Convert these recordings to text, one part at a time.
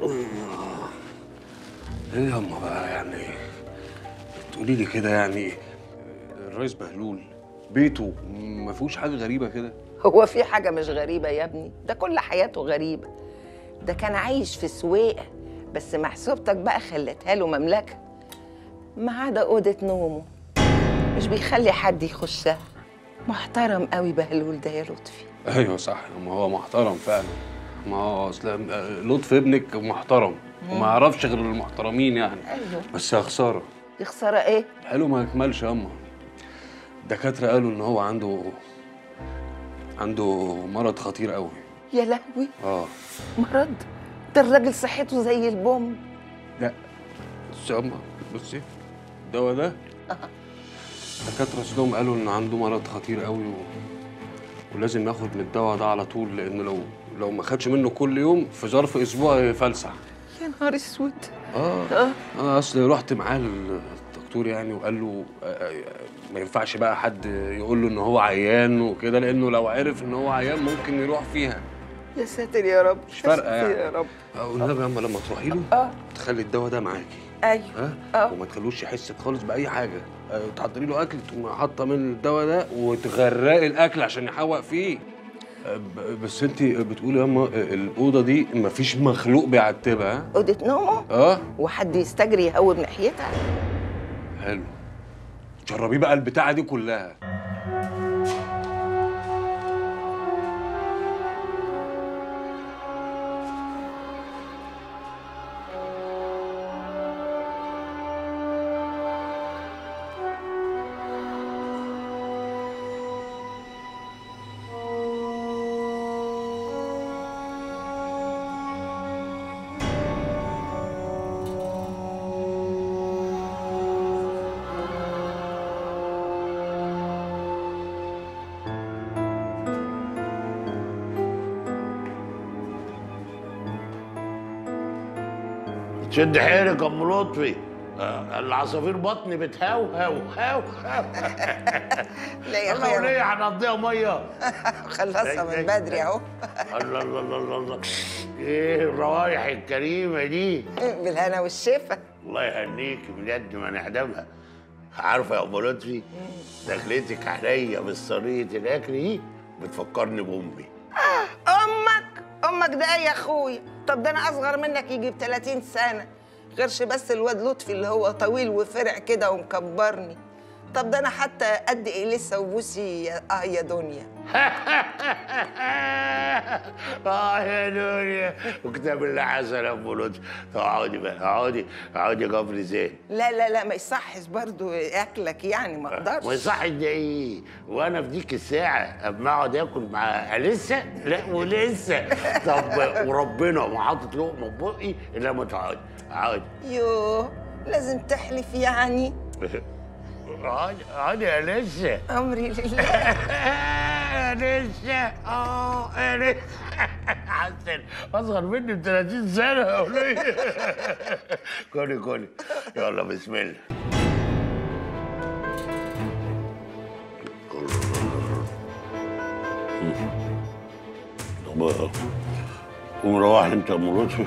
ايه يا اما بقى يعني تقولي لي كده يعني الرئيس بهلول بيته ما فيهوش حاجه غريبه كده هو في حاجة مش غريبة يا ابني ده كل حياته غريبة ده كان عايش في سويقة بس محسوبتك بقى خلتها له مملكة ما عدا أوضة نومه مش بيخلي حد يخشها محترم قوي بهلول ده يا لطفي ايوه صح ما هو محترم فعلا ما هو اصل لطف ابنك محترم وما يعرفش غير المحترمين يعني أيوه بس يا خساره دي خسارة إيه؟ حلو ما يكملش يا اما الدكاتره قالوا ان هو عنده عنده مرض خطير قوي يا لهوي اه مرض ده الراجل صحته زي البوم لا بصي يا اما بصي الدواء ده الدكاتره اصلهم قالوا ان عنده مرض خطير قوي و... ولازم ياخد من الدواء ده على طول لان لو لو ما خدش منه كل يوم في ظرف اسبوع يفلسع يا نهار اسود اه اه انا اصل رحت معاه للدكتور يعني وقال له آه، آه، ما ينفعش بقى حد يقول له ان هو عيان وكده لانه لو عرف ان هو عيان ممكن يروح فيها يا ساتر يا رب مش يا فارقة ساتر يعني. يا رب اه والنبي يا اما لما تروحي له اه تخلي الدواء ده معاكي ايوه ها اه وما تخلوش يحس خالص باي حاجه آه، تحضري له اكل تقوم حاطه من الدواء ده وتغرقي الاكل عشان يحوق فيه آه، ب- بس انت بتقولي يا اما الاوضه دي مفيش مخلوق بيعتبها ها؟ أوضة نومه اه وحد يستجري يهوب ناحيتها حلو جربيه بقى البتاعه دي كلها شد حيلك يا ام لطفي آه، العصافير بطني بتهوهو هو هو لا يا الله وليه اخويا هنقضيها ميه خلصها من بدري اهو الله الله الله الله الله ايه الروايح الكريمه دي بالهنا والشفا الله يهنيكي بجد ما نعدمها عارفه يا ام لطفي دخلتك عليا بالصينيه الاكل دي بتفكرني بامي امك امك ده ايه يا اخويا طب ده انا اصغر منك يجي ب 30 سنه غيرش بس الواد لطفي اللي هو طويل وفرع كده ومكبرني طب ده انا حتى قد ايه لسه وبوسي يا- اه يا دنيا اه يا دنيا وكتاب الله عسل يا ام لطفي طب اقعدي بقى اقعدي اقعدي كفر زين لا لا لا ما يصحش برضو اكلك يعني ما ما اقدرش يصحش ده ايه وانا في ديك الساعه اما اقعد اكل مع لسه لا ولسه طب وربنا ما حاطط لقمه في بقي الا ما تقعدي اقعدي يوه لازم تحلف يعني اقعدي اقعدي يا لسه امري لله يا لسه اه يا لسه حسن اصغر مني ب 30 سنه يا وليه كلي كلي يلا بسم الله طب قوم روح انت يا ام لطفي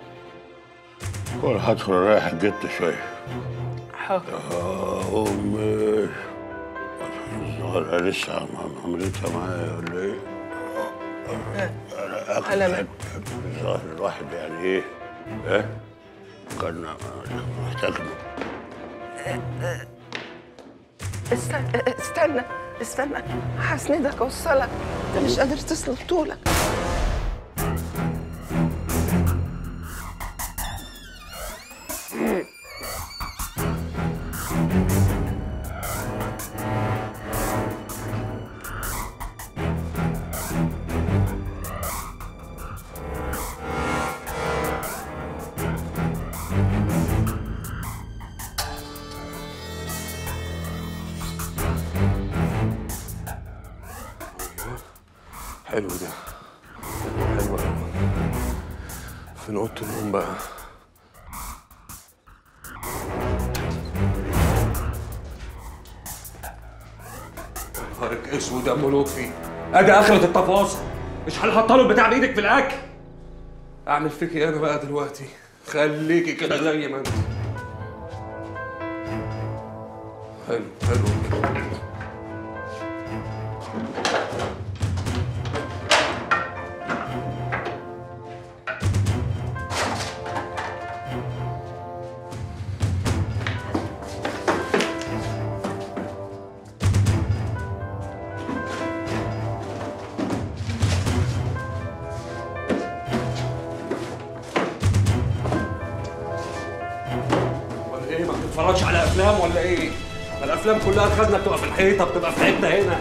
ولا هدخل اريح الجت شويه آه، امي الظاهر لسه عم- عملتها معايا ولا ايه؟ انا اكل على ما- الظاهر الواحد يعني ايه؟ ايه؟ كان محتاج استنى استنى استنى هسندك اوصلك انت مش قادر تسند طولك حلو ده حلو قوي فين اوضه النوم بقى نهارك اسود يا ام لطفي ادي اخره التفاصيل مش هنحط له البتاع بايدك في الاكل يا نهار اسود يا ام لطفي ادي اخره التفاصيل مش هنحط له البتاع بايدك في الاكل ادي اخره التفاصيل مش هنحط له البتاع بايدك في الاكل ادي اخره التفاصيل اعمل فيك ايه انا بقى دلوقتي خليكي كده زي ما انت حلو حلو ولا ايه ما بتتفرجش على افلام ولا ايه؟ ما الافلام كلها الخزنه بتبقى في الحيطه بتبقى في حته هنا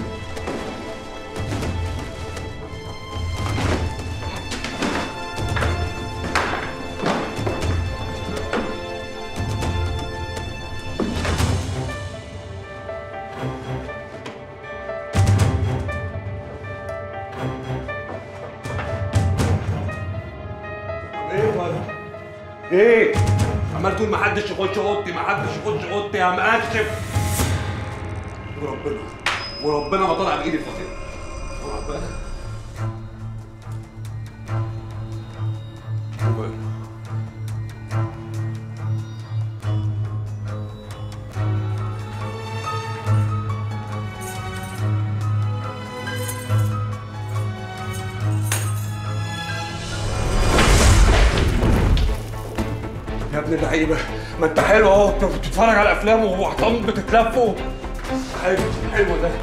ايه ولا ايه؟ عمال تقول ما حدش يخش اوضتي ما حدش يخش اوضتي يا مقشف وربنا وربنا ما طلع بايدي الفقير وربنا ربنا. يا ابن اللعيبه ما انت حلو اهو انت بتتفرج على افلام وحطام بتتلفوا حلو حلو ده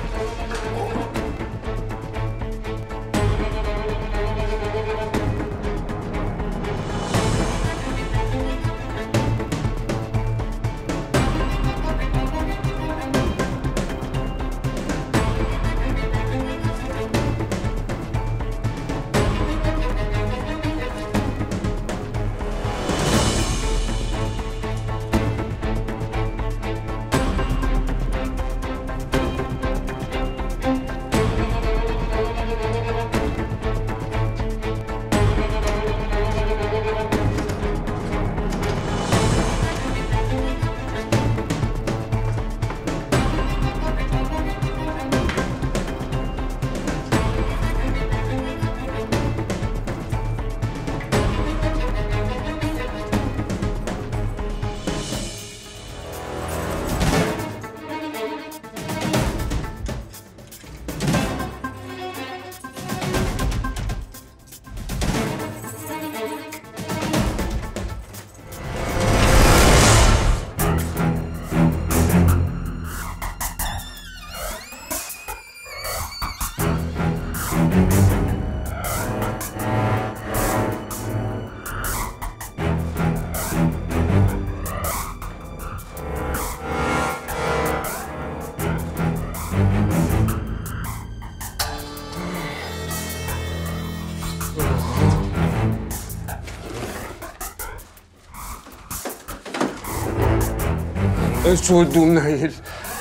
اسود ومنيل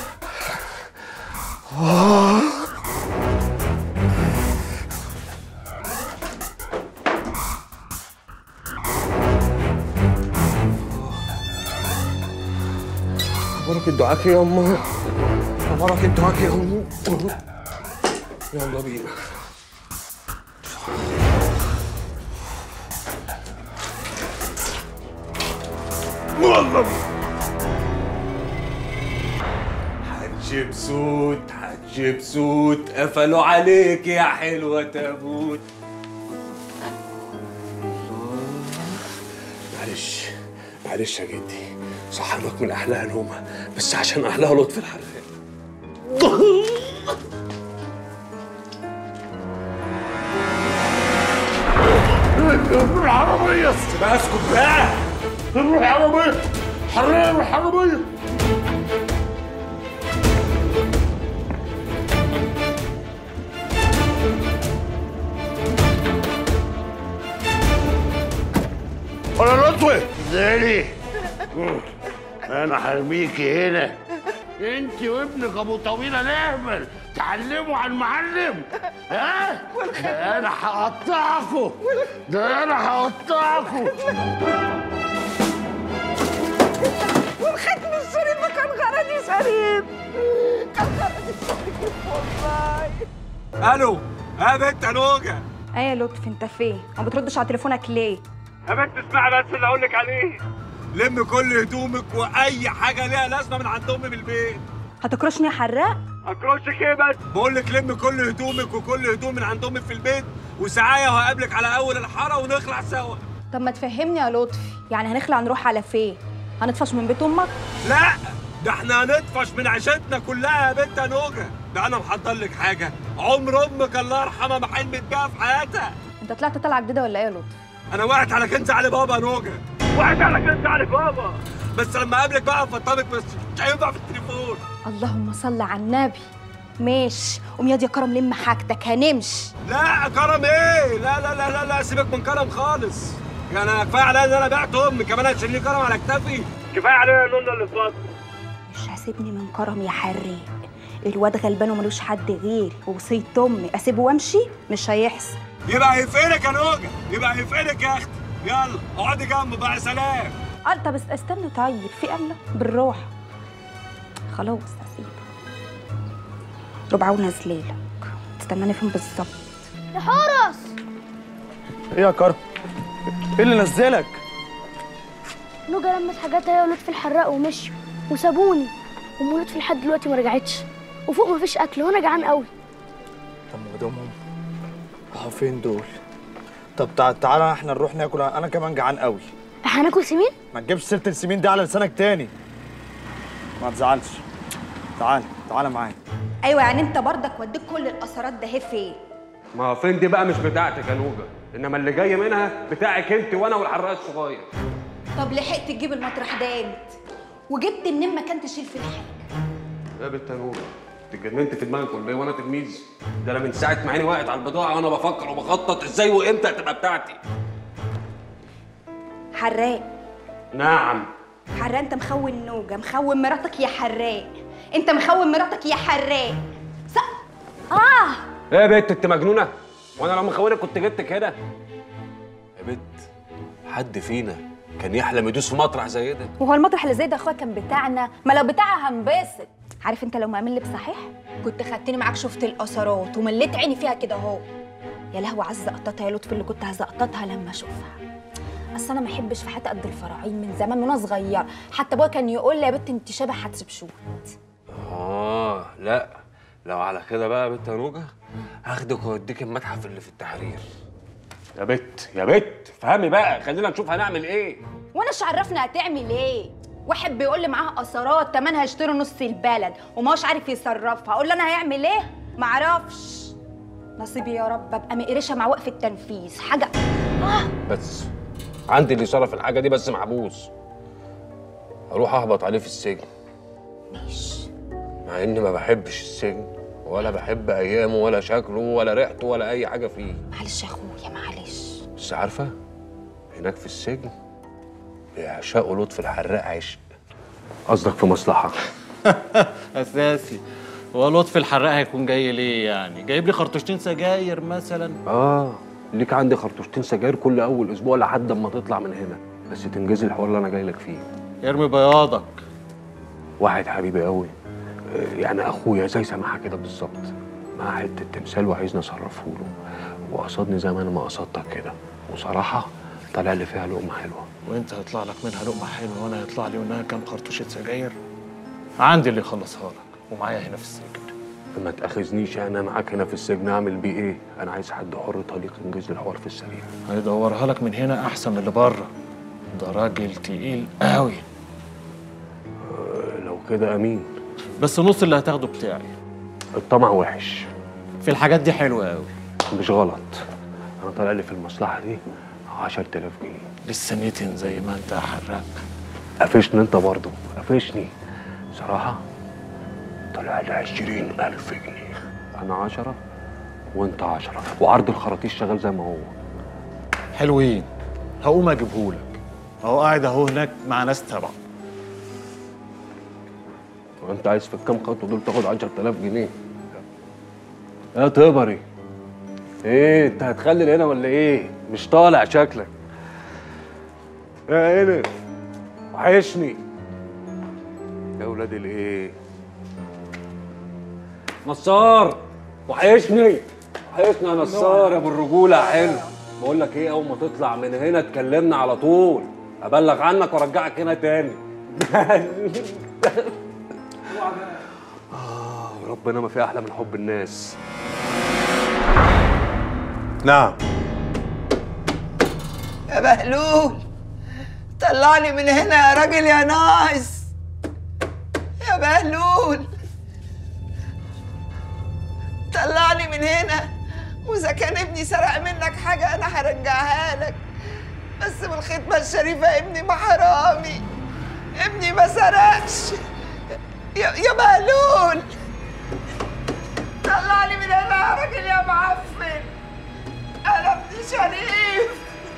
بركة دعاك يا أمه بركة دعاك يا أمه يلا بينا والله حتشبسوت حتشبسوت قفلوا عليك يا حلوة تابوت معلش معلش يا جدي صحنك من أحلاها نومة بس عشان أحلاها لطف الحراق العربية بقى اسكت بقى روح العربية حرية روح العربية ولا لطفي زيني انا هرميكي هنا انت وابنك ابو طويله نهبل تعلموا على المعلم ها ده انا هقطعكوا ده انا هقطعكوا والختم الشريف كان غرضي شريف كان غرضي شريف والله الو يا بنت نوجة ايه يا لطفي انت فين ما بتردش على تليفونك ليه يا بنت اسمعي بس اللي اقول لك عليه لم كل هدومك واي حاجه ليها لازمه من عند امي بالبيت هتكرشني يا حراق اكروشك ايه بس بقول لك لم كل هدومك وكل هدوم من عند امي في البيت وساعايه وهقابلك على اول الحاره ونخلع سوا طب ما تفهمني يا لطفي يعني هنخلع نروح على فين هنطفش من بيت امك لا ده احنا هنطفش من عيشتنا كلها يا بنت نوجه ده انا محضر لك حاجه عمر امك الله يرحمها ما حلمت بيها في حياتها انت طلعت طلعه جديده ولا ايه يا لطفي انا وقعت على كنز علي بابا يا نوجه وقعت على كنز علي بابا بس لما اقابلك بقى افطمك بس مش هينفع في التليفون اللهم صل على النبي ماشي قوم ياض يا كرم لم حاجتك هنمشي لا كرم ايه لا لا لا لا, لا سيبك من كرم خالص يعني أنا كفايه عليا ان انا بعت امي كمان هتشيل لي كرم على كتافي كفايه عليا النونه اللي فاضل مش هسيبني من كرم يا حراق الواد غلبان وملوش حد غيري ووصية امي اسيبه وامشي مش هيحصل يبقى هيفقلك يا نوجه يبقى هيفقلك يا اختي يلا اقعدي جنبه بقى سلام قال طب است- استنى طيب في قلة بالراحة خلاص هسيبك ربع ونازليلك تستناني فين بالظبط يا حورس ايه يا كرم؟ ايه اللي نزلك؟ نوجا لمت حاجاتها هي ولطفي الحراق ومشوا وسابوني ام لطفي لحد دلوقتي ما رجعتش وفوق مفيش اكل وانا جعان قوي طب ما دامهم راحوا فين دول؟ طب تع- تعالى احنا نروح ناكل انا كمان جعان قوي هناكل سمين ما تجيبش سيره السمين دي على لسانك تاني ما تزعلش تعالى تعالى معايا ايوه يعني انت برضك وديك كل الاثارات ده هي فين ما هو فين دي بقى مش بتاعتك يا نوجه انما اللي جاي منها بتاعك انت وانا والحراق الصغير طب لحقت تجيب المطرح ده امتى وجبت منين مكان تشيل فيه الحاجه يا بنت نوجه انت اتجننت في دماغك ولا ايه وانا تلميذ ده انا من ساعه ما عيني وقعت على البضاعه وانا بفكر وبخطط ازاي وامتى هتبقى بتاعتي حراق نعم حراق انت مخون نوجه مخون مراتك يا حراق انت مخون مراتك يا حراق صح اه ايه يا بنت انت مجنونه وانا لو مخونك كنت جبت كده يا بنت حد فينا كان يحلم يدوس في مطرح زي ده وهو المطرح اللي زي ده اخويا كان بتاعنا ما لو بتاعها هنبسط عارف انت لو مأمن لي بصحيح كنت خدتني معاك شفت الاثارات ومليت عيني فيها كده اهو يا لهوي عز زقطتها يا لطفي اللي كنت هزقطتها لما اشوفها اصل انا ما احبش في حياتي قد الفراعين من زمان وانا صغيره حتى ابويا كان يقول لي يا بنت انت شبه حتشبشوت اه لا لو على كده بقى يا بنت يا نوجه هاخدك واوديك المتحف اللي في التحرير يا بت يا بت فهمي بقى خلينا نشوف هنعمل ايه وانا مش عرفنا هتعمل ايه واحد بيقول لي معاها اثارات تمنها هيشتري نص البلد وما هوش عارف يصرفها اقول له انا هيعمل ايه معرفش نصيبي يا رب ابقى مقرشه مع وقف التنفيذ حاجه بس عندي اللي صرف الحاجه دي بس محبوس اروح اهبط عليه في السجن ماشي مع اني ما بحبش السجن ولا بحب ايامه ولا شكله ولا ريحته ولا اي حاجه فيه معلش يا اخويا معلش بس عارفه هناك في السجن بيعشقوا لطفي الحراق عشق قصدك في مصلحه اساسي هو لطفي الحراق هيكون جاي ليه يعني جايب لي خرطوشتين سجاير مثلا اه ليك عندي خرطوشتين سجاير كل اول اسبوع لحد اما تطلع من هنا بس تنجزي الحوار اللي انا جاي لك فيه ارمي بياضك واحد حبيبي قوي آه، يعني اخويا زي سماحه كده بالظبط معاه حته تمثال وعايزني اصرفه له وقصدني زي ما انا ما قصدتك كده وصراحه طلع لي فيها لقمه حلوه وانت هيطلع لك منها لقمه حلوه وانا هيطلع لي منها كام خرطوشه سجاير عندي اللي يخلصها لك ومعايا هنا في السجن ما تاخذنيش انا معاك هنا في السجن اعمل بيه ايه انا عايز حد حر طليق ينجز لي الحوار في السريع هيدورها لك من هنا احسن من اللي بره ده راجل تقيل قوي آه، لو كده امين بس نص اللي هتاخده بتاعي الطمع وحش في الحاجات دي حلوه قوي مش غلط انا طالع لي في المصلحه دي 10000 جنيه لسه نتن زي ما انت يا حراق قفشني انت برضه قفشني صراحة طلع لي عشرين ألف جنيه أنا عشرة وأنت عشرة وعرض الخراطيش شغال زي ما هو حلوين هقوم اجيبهولك اهو قاعد اهو هناك مع ناس تبع وأنت عايز في الكام خطوة دول تاخد عشرة آلاف جنيه يا تبري إيه أنت هتخلي هنا ولا إيه؟ مش طالع شكلك يا هنا وحشني يا ولاد الإيه؟ نصار وحشني حسنا نصار يا ابو الرجوله حلو بقول لك ايه اول ما تطلع من هنا تكلمنا على طول ابلغ عنك وارجعك هنا تاني آه ربنا ما في احلى من حب الناس نعم يا بهلول طلعني من هنا يا راجل يا ناقص يا بهلول طلعني من هنا واذا كان ابني سرق منك حاجه انا هرجعها لك بس بالختمه الشريفه ابني ما حرامي ابني ما سرقش يا, يا بهلول طلعني من هنا يا راجل يا معفن انا ابني شريف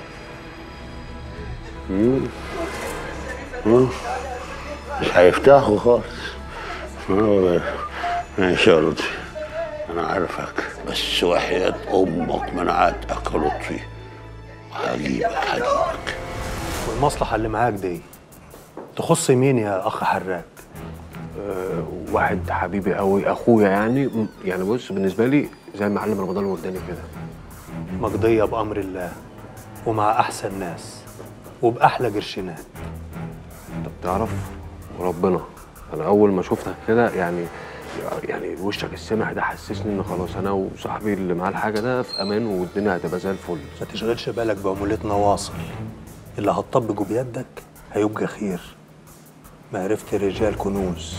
مش هيفتحوا خالص آه، ماشي يا لطفي انا عارفك بس وحياة امك منعتك يا لطفي هجيبك هجيبك والمصلحة اللي معاك دي تخص مين يا أخ حراك؟ أه واحد حبيبي قوي اخويا يعني م- يعني بص بالنسبه لي زي معلم رمضان الورداني كده مقضية بأمر الله ومع أحسن ناس وبأحلى قرشينات طب تعرف وربنا انا اول ما شفتك كده يعني يعني وشك السمح ده حسسني ان خلاص انا وصاحبي اللي معاه الحاجه ده في امان والدنيا هتبقى زي الفل ما تشغلش بالك بعمولتنا واصل اللي هتطبقه بيدك هيبقى خير معرفة الرجال كنوز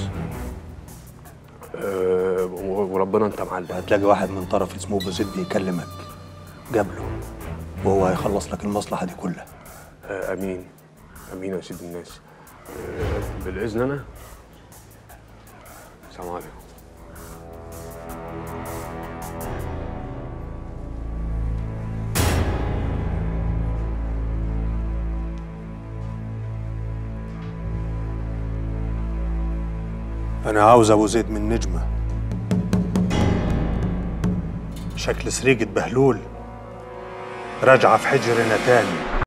أه وربنا انت معلم وهتلاقي واحد من طرف اسمه أبو زيد بيكلمك قابله وهو هيخلص لك المصلحة دي كلها أه امين امين يا سيد الناس أه بالاذن انا السلام عليكم أنا عاوز أبو زيد من نجمة شكل سريقة بهلول راجعة في حجرنا تاني